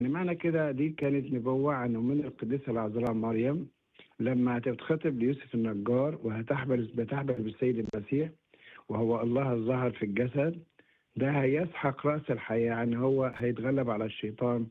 معنى كده دي كانت نبوة عن من القديسة العذراء مريم لما هتتخطب ليوسف النجار وهتحبل بتحبل بالسيد المسيح وهو الله الظاهر في الجسد ده هيسحق رأس الحياة يعني هو هيتغلب على الشيطان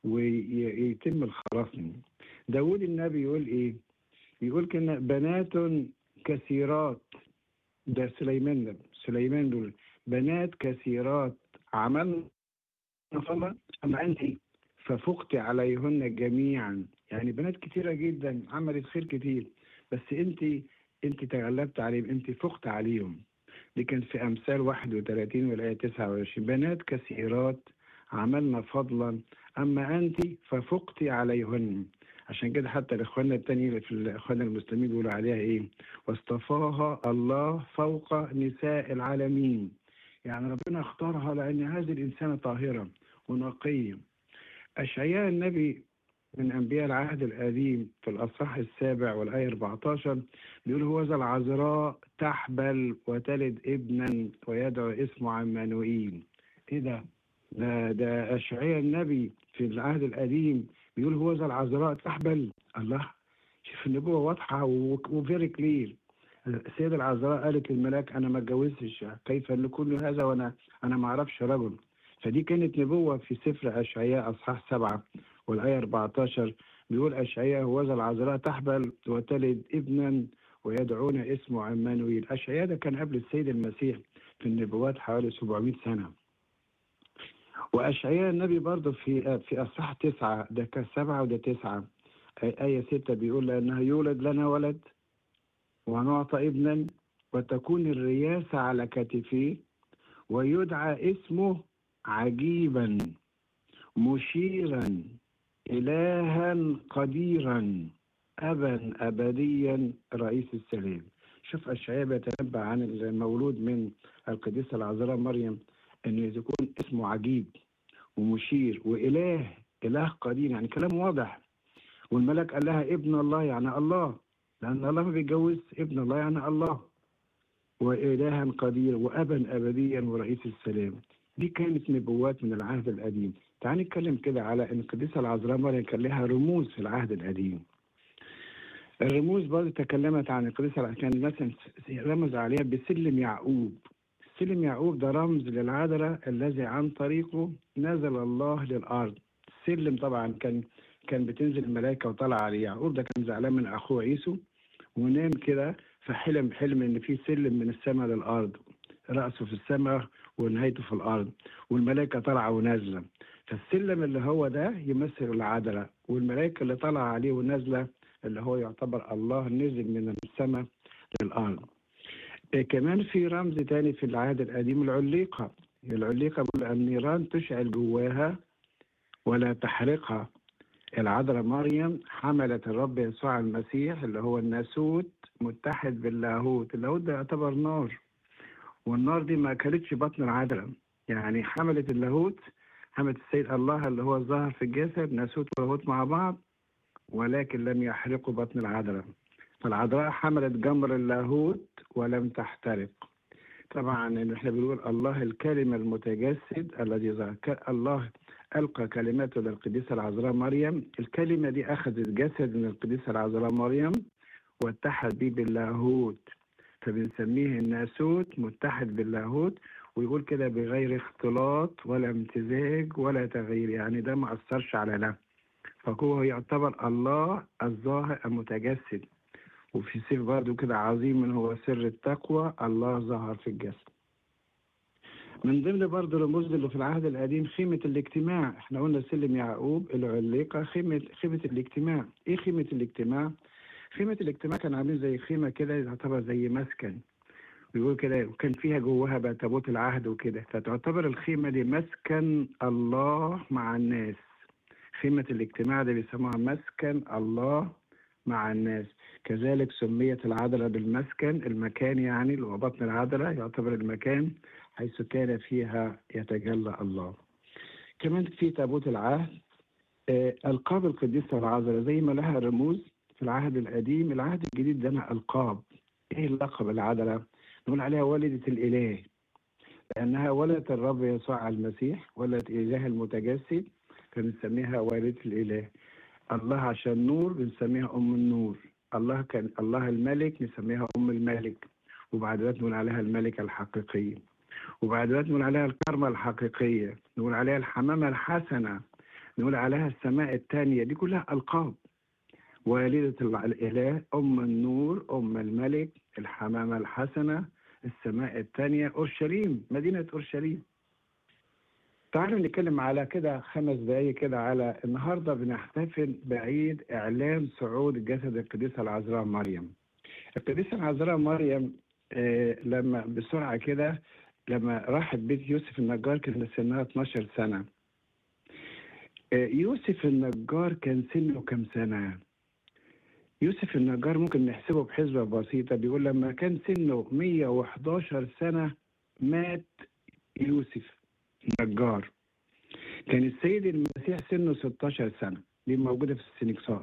ويتم الخلاص منه داود النبي يقول ايه يقول كنا بنات كثيرات ده سليمان ده سليمان دول بنات كثيرات عملنا فضلا أما أنت ففقت عليهن جميعا يعني بنات كثيرة جدا عملت خير كتير بس أنت أنت تغلبت عليهم أنت فقت عليهم دي كان في أمثال 31 والآية 29 بنات كثيرات عملنا فضلا أما أنت ففقت عليهن عشان كده حتى الإخوان التانيين في الإخوان المسلمين بيقولوا عليها إيه واصطفاها الله فوق نساء العالمين يعني ربنا اختارها لأن هذه الإنسانة طاهرة ونقية أشعياء النبي من أنبياء العهد القديم في الأصحاح السابع والآية 14 بيقول هو ذا العذراء تحبل وتلد ابنا ويدعو اسمه عمانوئيل إيه ده؟ ده ده أشعياء النبي في العهد القديم بيقول هو ذا العذراء تحبل الله شوف النبوة واضحة وفيري كلير السيدة العذراء قالت للملاك أنا ما اتجوزتش كيف نكون هذا وأنا أنا ما أعرفش رجل فدي كانت نبوة في سفر أشعياء أصحاح سبعة والآية 14 بيقول أشعياء هو ذا العذراء تحبل وتلد ابنا ويدعون اسمه عمانويل أشعياء ده كان قبل السيد المسيح في النبوات حوالي 700 سنة وأشعياء النبي برضه في في أصحاح تسعة ده كان سبعة وده تسعة آية ستة بيقول لأنه يولد لنا ولد ونعطى ابنا وتكون الرياسة على كتفيه ويدعى اسمه عجيبا مشيرا إلها قديرا أبا أبديا رئيس السلام شوف أشعياء بيتنبأ عن المولود من القديسة العذراء مريم أنه يكون اسمه عجيب ومشير وإله إله قدير يعني كلام واضح والملك قال لها ابن الله يعني الله لأن الله ما بيتجوز ابن الله يعني الله وإلها قدير وأبا أبديا ورئيس السلام دي كانت نبوات من العهد القديم تعال نتكلم كده على ان القديسه العذراء مريم كان لها رموز في العهد القديم الرموز برضه تكلمت عن القديسه كان مثلا رمز عليها بسلم يعقوب سلم يعقوب ده رمز للعذراء الذي عن طريقه نزل الله للارض السلم طبعا كان كان بتنزل الملائكه وطلع عليه يعقوب ده كان زعلان من اخوه عيسو ونام كده فحلم حلم ان في سلم من السماء للارض رأسه في السماء ونهايته في الأرض والملائكة طالعة ونازلة فالسلم اللي هو ده يمثل العدلة والملائكة اللي طالعة عليه ونازلة اللي هو يعتبر الله نزل من السماء للأرض إيه كمان في رمز تاني في العهد القديم العليقة العليقة بيقول النيران تشعل جواها ولا تحرقها العذراء مريم حملت الرب يسوع المسيح اللي هو الناسوت متحد باللاهوت اللاهوت ده يعتبر نار والنار دي ما اكلتش بطن العذراء يعني حملت اللاهوت حملت السيد الله اللي هو الظاهر في الجسد ناسوت ولاهوت مع بعض ولكن لم يحرقوا بطن العذراء فالعذراء حملت جمر اللاهوت ولم تحترق طبعا احنا بنقول الله الكلمة المتجسد الذي ظهر الله ألقى كلماته للقديسة العذراء مريم الكلمة دي أخذت جسد من القديسة العذراء مريم واتحد به باللاهوت فبنسميه الناسوت متحد باللاهوت ويقول كده بغير اختلاط ولا امتزاج ولا تغيير يعني ده ما أثرش على ده فهو يعتبر الله الظاهر المتجسد وفي سر برضه كده عظيم هو سر التقوى الله ظهر في الجسد من ضمن برضه الرموز اللي في العهد القديم خيمة الاجتماع احنا قلنا سلم يعقوب العليقة خيمة خيمة الاجتماع ايه خيمة الاجتماع خيمة الاجتماع كان عاملين زي خيمة كده تعتبر زي مسكن بيقول كده وكان فيها جواها بقى تابوت العهد وكده فتعتبر الخيمة دي مسكن الله مع الناس خيمة الاجتماع ده بيسموها مسكن الله مع الناس كذلك سميت العذراء بالمسكن المكان يعني اللي هو بطن العذراء يعتبر المكان حيث كان فيها يتجلى الله كمان في تابوت العهد آه ألقاب القديسة العذراء زي ما لها رموز في العهد القديم العهد الجديد ده ألقاب إيه اللقب العذراء نقول عليها والدة الإله لأنها ولدت الرب يسوع المسيح ولدت إله المتجسد فبنسميها والدة الإله الله عشان نور بنسميها أم النور الله كان الله الملك نسميها أم الملك وبعد ذلك نقول عليها الملكة الحقيقية وبعد ذلك نقول عليها الكرمة الحقيقية نقول عليها الحمامة الحسنة نقول عليها السماء الثانية دي كلها ألقاب والدة الإله أم النور أم الملك الحمامة الحسنة السماء الثانية أورشليم مدينة أورشليم تعالوا نتكلم على كده خمس دقايق كده على النهارده بنحتفل بعيد إعلان صعود جسد القديسة العذراء مريم. القديسة العذراء مريم آه لما بسرعة كده لما راحت بيت يوسف النجار كان سنها 12 سنة. آه يوسف النجار كان سنه كم سنة؟ يوسف النجار ممكن نحسبه بحسبة بسيطة بيقول لما كان سنه 111 سنة مات يوسف النجار كان السيد المسيح سنه 16 سنة دي موجودة في السنكسار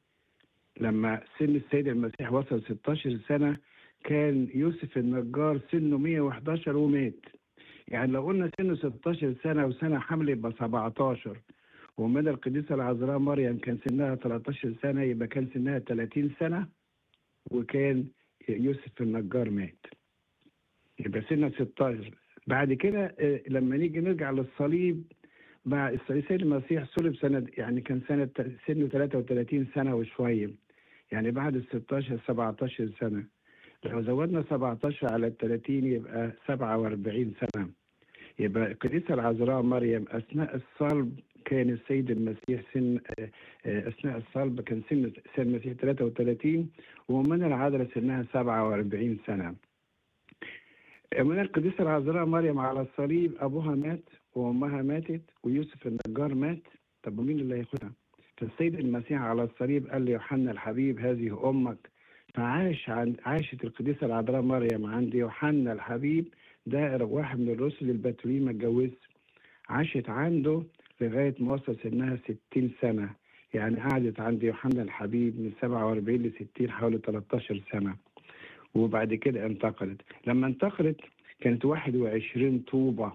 لما سن السيد المسيح وصل 16 سنة كان يوسف النجار سنه 111 ومات يعني لو قلنا سنه 16 سنة وسنة حمل يبقى 17 ومن القديسة العذراء مريم كان سنها 13 سنة يبقى كان سنها 30 سنة وكان يوسف النجار مات يبقى سنة 16 بعد كده لما نيجي نرجع للصليب مع السيد المسيح صلب سنة يعني كان سنة سنه 33 سنة وشوية يعني بعد ال 16 17 سنة لو زودنا 17 على ال 30 يبقى 47 سنة يبقى القديسة العذراء مريم أثناء الصلب كان السيد المسيح سن أثناء الصلب كان سن سن المسيح 33 ومن العذراء سنها 47 سنة من القديسة العذراء مريم على الصليب أبوها مات وأمها ماتت ويوسف النجار مات طب ومين اللي هياخدها؟ فالسيد المسيح على الصليب قال ليوحنا الحبيب هذه أمك فعاش عن عاشت القديسة العذراء مريم عند يوحنا الحبيب ده واحد من الرسل البتولين ما اتجوزش عاشت عنده لغاية ما وصل سنها 60 سنة يعني قعدت عند يوحنا الحبيب من 47 ل 60 حوالي 13 سنة وبعد كده انتقلت لما انتقلت كانت 21 طوبة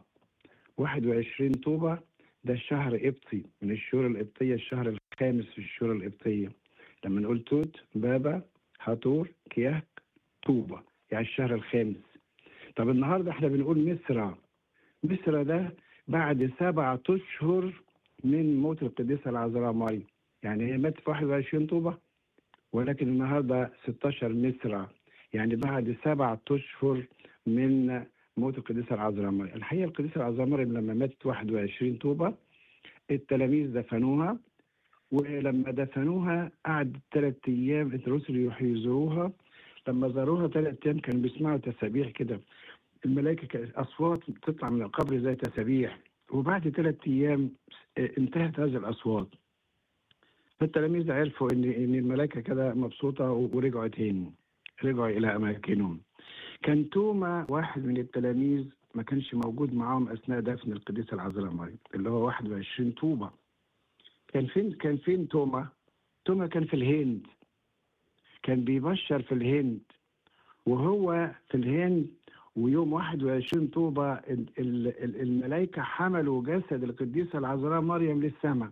21 طوبة ده الشهر قبطي من الشهور القبطية الشهر الخامس في الشهور القبطية لما نقول توت بابا هاتور كياك طوبة يعني الشهر الخامس طب النهاردة احنا بنقول مصر مصر ده بعد سبعة أشهر من موت القديسة العذراء مريم يعني هي ماتت في 21 طوبة ولكن النهاردة 16 مصر يعني بعد سبعة أشهر من موت القديسة العذراء مريم الحقيقة القديسة العذراء مريم لما ماتت 21 طوبة التلاميذ دفنوها ولما دفنوها قعدت ثلاث أيام الرسل يروحوا يزوروها لما زاروها ثلاث أيام كانوا بيسمعوا تسابيح كده الملائكة كانت أصوات بتطلع من القبر زي تسابيح وبعد ثلاث أيام انتهت هذه الأصوات فالتلاميذ عرفوا إن إن الملائكة كده مبسوطة ورجعوا تاني رجعوا إلى أماكنهم كان توما واحد من التلاميذ ما كانش موجود معاهم أثناء دفن القديسة العذراء مريم اللي هو 21 طوبة كان فين كان فين توما؟ توما كان في الهند كان بيبشر في الهند وهو في الهند ويوم 21 طوبة الملائكة حملوا جسد القديسة العذراء مريم للسماء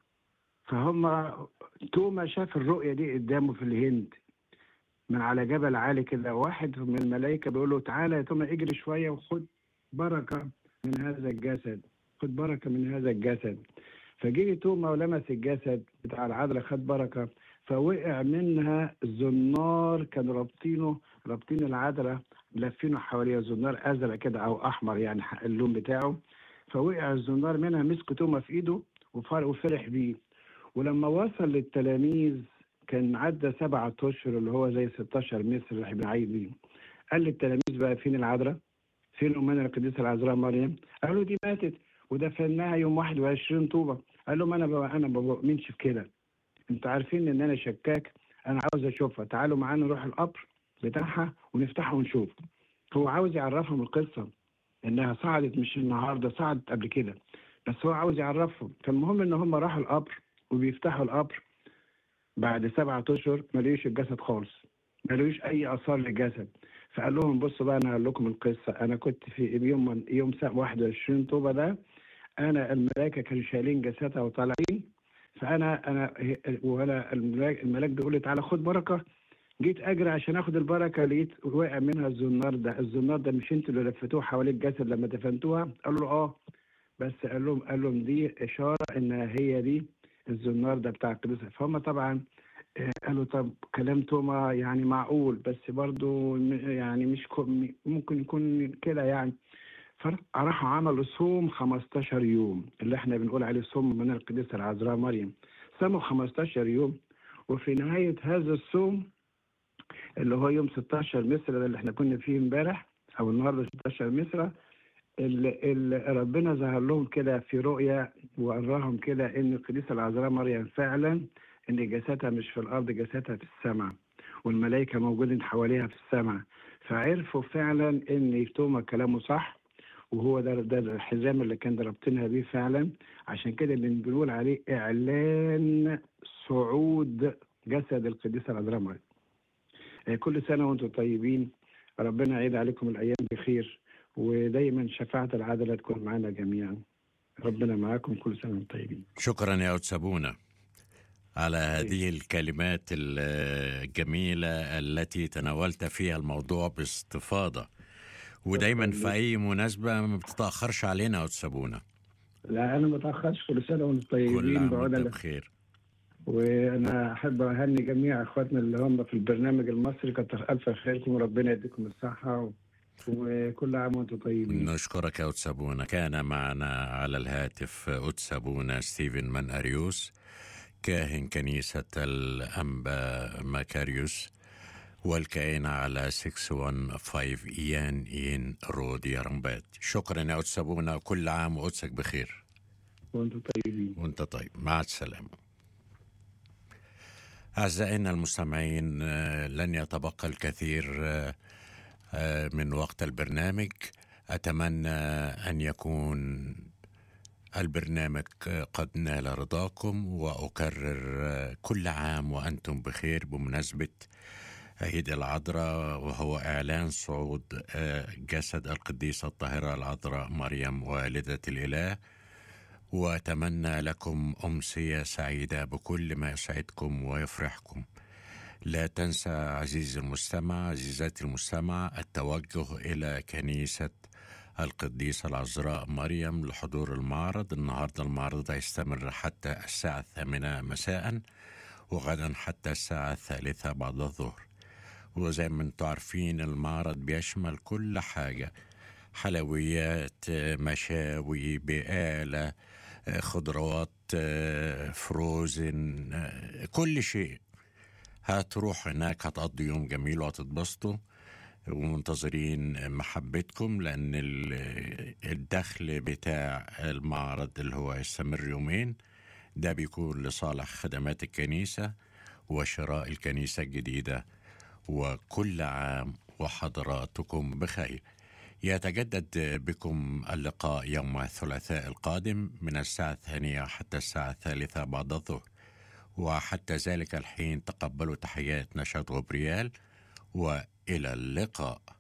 فهم توما شاف الرؤية دي قدامه في الهند من على جبل عالي كده واحد من الملائكة بيقول له تعالى يا توما اجري شوية وخد بركة من هذا الجسد خد بركة من هذا الجسد فجري توما ولمس الجسد بتاع العذراء خد بركة فوقع منها زنار كانوا رابطينه رابطين العذراء لفينه حواليها زنار ازرق كده او احمر يعني اللون بتاعه فوقع الزنار منها مسك توما في ايده وفرح بيه ولما وصل للتلاميذ كان عدى سبعة اشهر اللي هو زي 16 مصر اللي احنا بنعيد بيه قال للتلاميذ بقى فين العذراء؟ فين امنا القديسه العذراء مريم؟ قالوا دي ماتت ودفناها يوم 21 طوبه قال لهم انا بقى انا ما بؤمنش في كده انتوا عارفين ان انا شكاك انا عاوز اشوفها تعالوا معانا نروح القبر بتاعها ونفتحه ونشوف هو عاوز يعرفهم القصه انها صعدت مش النهارده صعدت قبل كده بس هو عاوز يعرفهم فالمهم ان هم راحوا القبر وبيفتحوا القبر بعد سبعة اشهر ما لقيوش الجسد خالص ما لقيوش اي اثار للجسد فقال لهم بصوا بقى انا هقول لكم القصه انا كنت في يوم يوم 21 طوبه ده انا الملائكه كانوا شايلين جسدها وطالعين فانا انا وانا الملاك, الملاك بيقول لي تعالى خد بركه جيت اجري عشان اخد البركه لقيت وقع منها الزنار ده الزنار ده مش انتوا اللي لفتوه حوالين الجسد لما دفنتوها قال له اه بس قال لهم قال لهم دي اشاره ان هي دي الزنار ده بتاع القديسه فهم طبعا آه، قالوا طب كلام توما يعني معقول بس برضو م- يعني مش كو- م- ممكن يكون كده يعني فراحوا عملوا صوم 15 يوم اللي احنا بنقول عليه صوم من القديسه العذراء مريم صاموا 15 يوم وفي نهايه هذا الصوم اللي هو يوم 16 مصر ده اللي احنا كنا فيه امبارح او النهارده 16 مصر اللي, اللي ربنا ظهر لهم كده في رؤيا وأراهم كده ان القديسه العذراء مريم فعلا ان جسدها مش في الارض جسدها في السماء والملائكه موجودين حواليها في السماء فعرفوا فعلا ان توما كلامه صح وهو ده ده الحزام اللي كان رابطينها بيه فعلا عشان كده اللي بنقول عليه اعلان صعود جسد القديسه العذراء مريم آه، كل سنه وانتم طيبين ربنا يعيد عليكم الايام بخير ودايما شفاعه العدله تكون معنا جميعا ربنا معاكم كل سنه وانتم طيبين شكرا يا أتسابونا على هذه الكلمات الجميلة التي تناولت فيها الموضوع باستفاضة ودايما في أي مناسبة ما بتتأخرش علينا يا أتسابونا لا انا ما اتاخرش كل سنه وانتم كل طيبين عام بعود وأنت بخير وانا احب اهني جميع اخواتنا اللي هم في البرنامج المصري كتر الف خيركم وربنا يديكم الصحه و... وكل عام وانتم طيبين نشكرك يا أتسابونا كان معنا على الهاتف أتسابونا ستيفن من أريوس كاهن كنيسة الأنبا ماكاريوس والكائن على 615 إيان إين رود يرمبات شكرا يا أتسابونا كل عام وقدسك بخير وانتم طيبين وانت طيب مع السلامة أعزائنا المستمعين آه، لن يتبقى الكثير آه، آه، من وقت البرنامج أتمنى أن يكون البرنامج قد نال رضاكم وأكرر آه، كل عام وأنتم بخير بمناسبة عيد العذراء وهو إعلان صعود آه، جسد القديسة الطاهرة العذراء مريم والدة الإله وأتمنى لكم أمسية سعيدة بكل ما يسعدكم ويفرحكم لا تنسى عزيزي المستمع عزيزاتي المستمع التوجه إلى كنيسة القديسة العذراء مريم لحضور المعرض النهاردة المعرض هيستمر حتى الساعة الثامنة مساء وغدا حتى الساعة الثالثة بعد الظهر وزي ما انتم عارفين المعرض بيشمل كل حاجة حلويات آه، مشاوي بقالة آه، خضروات آه، فروزن آه، كل شيء هتروح هناك هتقضي يوم جميل وهتتبسطوا ومنتظرين محبتكم لأن ال- الدخل بتاع المعرض اللي هو هيستمر يومين ده بيكون لصالح خدمات الكنيسة وشراء الكنيسة الجديدة وكل عام وحضراتكم بخير يتجدد بكم اللقاء يوم الثلاثاء القادم من الساعة الثانية حتى الساعة الثالثة بعد الظهر وحتى ذلك الحين تقبلوا تحيات نشاط غبريال وإلى اللقاء